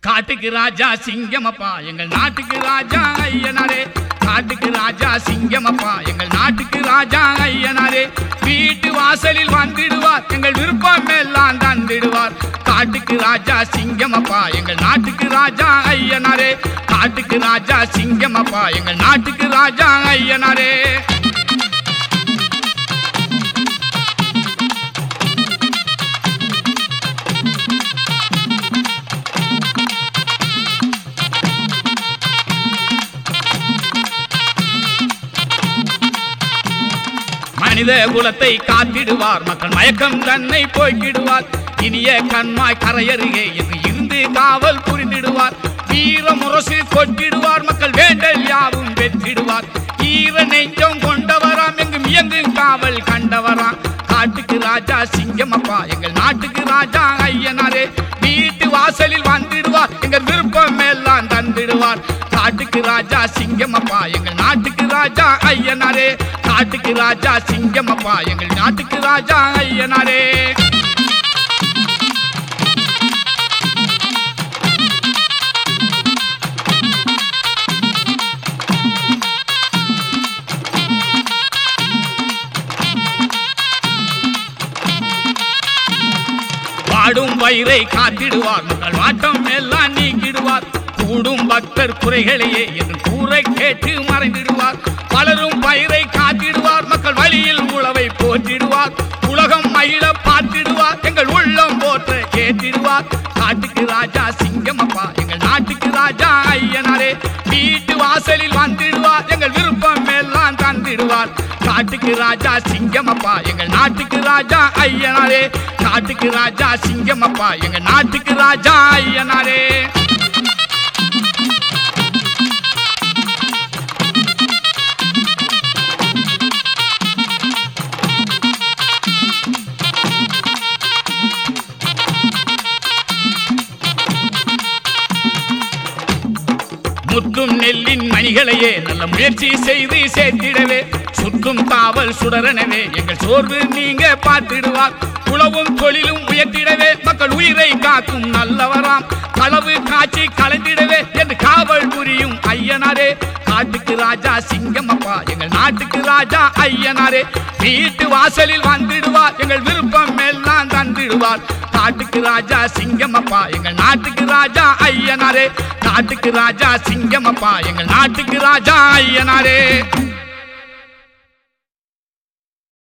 காட்டுக்கு ராஜா சிங்கமப்பா எங்கள் நாட்டுக்கு ராஜா ஐயனாரே காட்டுக்கு ராஜா சிங்கமப்பா எங்கள் நாட்டுக்கு ராஜா ஐயனாரே வீட்டு வாசலில் வந்திடுவார் எங்கள் விருப்பம் எல்லாம் தந்திடுவார் காட்டுக்கு ராஜா சிங்கமப்பா எங்கள் நாட்டுக்கு ராஜா ஐயனாரே காட்டுக்கு ராஜா சிங்கமப்பா எங்கள் நாட்டுக்கு ராஜா ஐயனாரே மனித குலத்தை காத்திடுவார் மக்கள் மயக்கம் தன்னை போய்க்கிடுவார் இனிய கண்மாய் கரையருகே என்று இருந்து காவல் புரிந்திடுவார் வீர முரசு கொட்டிடுவார் மக்கள் வேண்டல் யாவும் வெற்றிடுவார் ஈர நெஞ்சம் கொண்டவராம் எங்கும் இயங்கும் காவல் கண்டவராம் காட்டுக்கு ராஜா சிங்கமப்பா எங்கள் நாட்டுக்கு ராஜா ஐயனாரே வீட்டு வாசலில் வந்திடுவார் எங்கள் விருப்பம் எல்லாம் தந்திடுவார் காட்டுக்கு ராஜா சிங்கமப்பா எங்கள் நாட்டுக்கு ராஜா ஐயனாரே காட்டுக்கு ராஜா சிங்கமப்பா எங்கள் நாட்டுக்கு ராஜா ஐயனாரே வாடும் வயிறை காத்திடுவார் மக்கள் வாட்டம் எல்லாம் நீக்கிடுவார் கூடும் பக்தர் குறைகளையே என்று கூரை கேட்டு மறைந்திடுவார் பலரும் பயிரை காத்திடுவார் மக்கள் வழியில் உழவை போற்றிடுவார் உலகம் மகிழ பார்த்திடுவார் எங்கள் உள்ளம் போற்ற கேட்டிடுவார் காட்டுக்கு ராஜா சிங்கமப்பா எங்கள் நாட்டுக்கு ராஜா ஐயனாரே வீட்டு வாசலில் வந்திடுவார் எங்கள் விருப்பம் எல்லாம் தந்திடுவார் காட்டுக்கு ராஜா சிங்கமப்பா எங்கள் நாட்டுக்கு ராஜா ஐயனாரே காட்டுக்கு ராஜா சிங்கமப்பா எங்கள் நாட்டுக்கு ராஜா ஐயனாரே முத்தும் நெல்லின் மணிகளையே நல்ல முயற்சி செய்து சேர்த்திடவே சுற்றும் காவல் சுடரனவே எங்கள் சோர்வு நீங்க பார்த்திடுவார் உழவும் தொழிலும் உயர்த்திடவே மக்கள் உயிரை காக்கும் நல்லவராம் களவு காட்சி கலைந்திடவே என்று காவல் புரியும் ஐயனாரே காட்டுக்கு ராஜா சிங்கமப்பா எங்கள் நாட்டுக்கு ராஜா ஐயனாரே வீட்டு வாசலில் வந்திடுவார் எங்கள் விருப்பம் எல்லாம் தந்திடுவார் காட்டுக்கு ராஜா சிங்கமப்பா எங்கள் நாட்டுக்கு ராஜா ஐயனாரே காட்டுக்கு ராஜா சிங்கமப்பா எங்கள் நாட்டுக்கு ராஜா ஐயனாரே